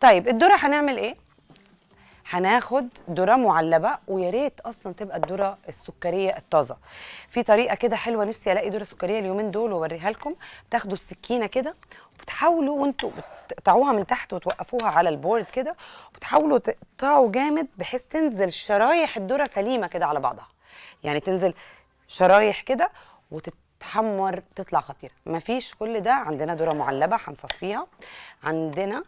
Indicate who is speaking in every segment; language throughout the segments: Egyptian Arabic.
Speaker 1: طيب الذره هنعمل ايه هناخد ذره معلبه ويا ريت اصلا تبقى الذره السكريه الطازه في طريقه كده حلوه نفسي الاقي ذره سكريه اليومين دول واوريها لكم بتاخدوا السكينه كده وبتحاولوا وانتوا بتقطعوها من تحت وتوقفوها على البورد كده وبتحاولوا تقطعوا جامد بحيث تنزل شرايح الذره سليمه كده على بعضها يعني تنزل شرايح كده وتتحمر تطلع خطيره مفيش كل ده عندنا ذره معلبه هنصفيها عندنا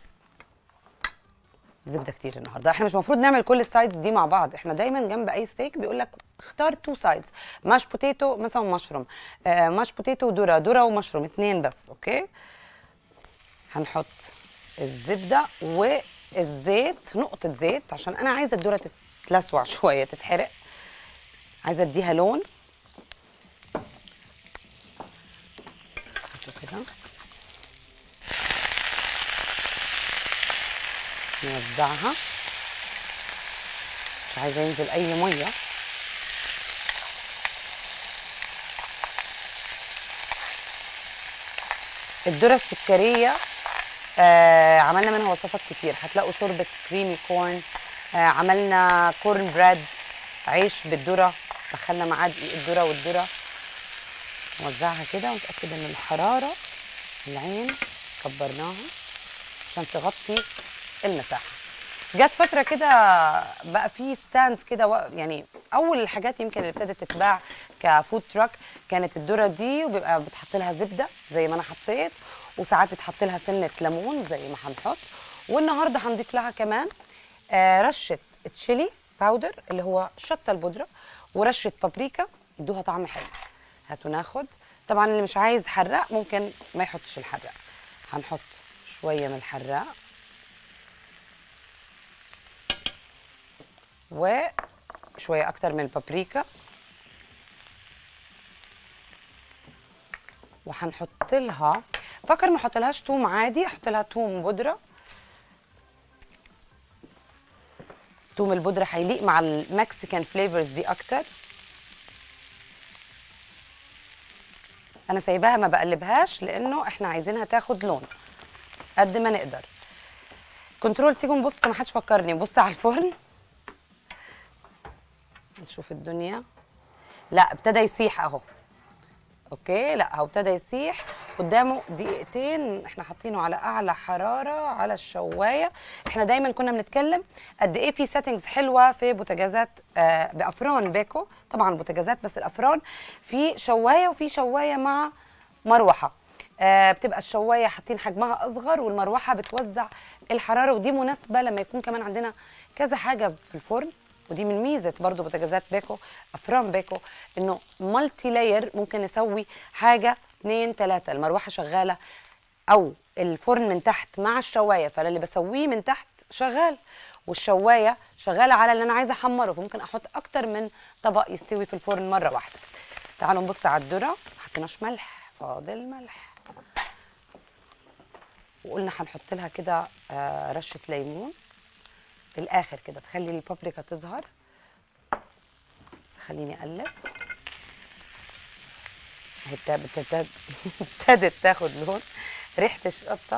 Speaker 1: زبده كتير النهارده احنا مش المفروض نعمل كل السايدز دي مع بعض احنا دايما جنب اي ستيك بيقول لك اختار تو سايدز ماش بوتيتو مثلا مشروم آه ماش بوتيتو وذره ذره ومشروم اتنين بس اوكي هنحط الزبده والزيت نقطه زيت عشان انا عايزه الذره تتلسوع شويه تتحرق عايزه اديها لون كده نوزعها مش عايزه ينزل اي ميه الذره السكريه آه عملنا منها وصفات كتير هتلاقوا شوربه كريمي كورن آه عملنا كورن بريد عيش بالذره دخلنا معاه دقيق الذره والذره نوزعها كده ونتاكد ان الحراره العين كبرناها عشان تغطي المساحه جت فتره كده بقى في ستاندز كده يعني اول الحاجات يمكن اللي ابتدت تتباع كفود تراك كانت الذره دي وبيبقى بتحط لها زبده زي ما انا حطيت وساعات بتحط لها سنه ليمون زي ما هنحط والنهارده هنضيف لها كمان آه رشه تشيلي باودر اللي هو شطه البودره ورشه بابريكا يدوها طعم حلو هاتوا ناخد طبعا اللي مش عايز حراق ممكن ما يحطش الحراق هنحط شويه من الحراق وشويه اكتر من البابريكا وهنحط لها فكر ما احط لهاش توم عادي احط لها توم بودره توم البودره هيليق مع المكسيكان فليفرز دي اكتر انا سايباها ما بقلبهاش لانه احنا عايزينها تاخد لون قد ما نقدر كنترول تيجوا نبص ما حدش فكرني بص على الفرن نشوف الدنيا لا ابتدى يسيح اهو اوكي لا هو ابتدى يسيح قدامه دقيقتين احنا حاطينه على اعلى حراره على الشوايه احنا دايما كنا بنتكلم قد ايه في سيتنجز حلوه في بوتاجازات آه بافران بيكو طبعا بوتاجازات بس الافران في شوايه وفي شوايه مع مروحه آه بتبقى الشوايه حاطين حجمها اصغر والمروحه بتوزع الحراره ودي مناسبه لما يكون كمان عندنا كذا حاجه في الفرن ودي من ميزه برضو بوتاجازات بيكو افران بيكو انه مالتي لاير ممكن نسوي حاجه اتنين تلاته المروحه شغاله او الفرن من تحت مع الشوايه فانا اللي بسويه من تحت شغال والشوايه شغاله على اللي انا عايزه احمره فممكن احط اكتر من طبق يستوي في الفرن مره واحده تعالوا نبص على الذره ما حطيناش ملح فاضل ملح وقلنا هنحط لها كده آه رشه ليمون في الاخر كده تخلي البابريكا تظهر خليني اقلب اهي ابتدت تاخد لون ريحه الشطه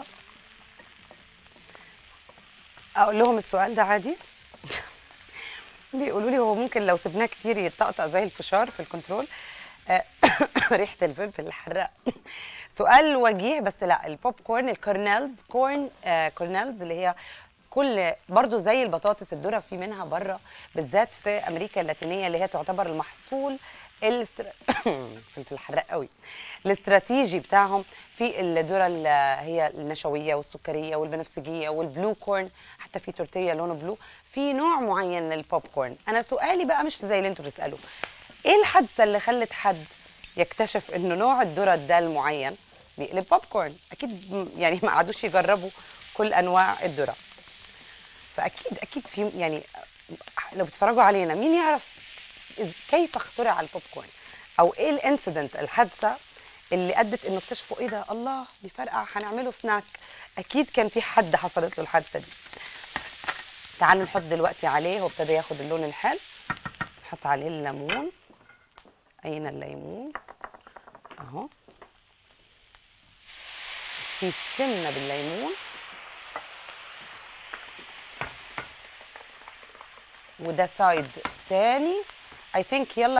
Speaker 1: اقول لهم السؤال ده عادي بيقولوا لي هو ممكن لو سبناه كتير يتطقطق زي الفشار في الكنترول ريحه الفلفل الحراق سؤال وجيه بس لا البوب كورن الكورنيلز كورن آه كورنيلز اللي هي كل برضو زي البطاطس الذره في منها بره بالذات في امريكا اللاتينيه اللي هي تعتبر المحصول الاستر... فلفل الحراق قوي الاستراتيجي بتاعهم في الذره اللي هي النشويه والسكريه والبنفسجيه والبلو كورن حتى في تورتيه لونه بلو في نوع معين من البوب كورن انا سؤالي بقى مش زي اللي انتوا بتسالوه ايه الحادثه اللي خلت حد يكتشف انه نوع الذره ده المعين بيقلب بوب كورن اكيد يعني ما قعدوش يجربوا كل انواع الذره فاكيد اكيد في يعني لو بتتفرجوا علينا مين يعرف كيف اخترع البوب كورن او ايه الانسيدنت الحادثه اللي ادت انه اكتشفوا ايه ده الله بيفرقع هنعمله سناك اكيد كان في حد حصلت له الحادثه دي تعالوا نحط دلوقتي عليه هو ابتدى ياخد اللون الحلو نحط عليه الليمون اين الليمون اهو في سنه بالليمون وده سايد تاني اي ثينك يلا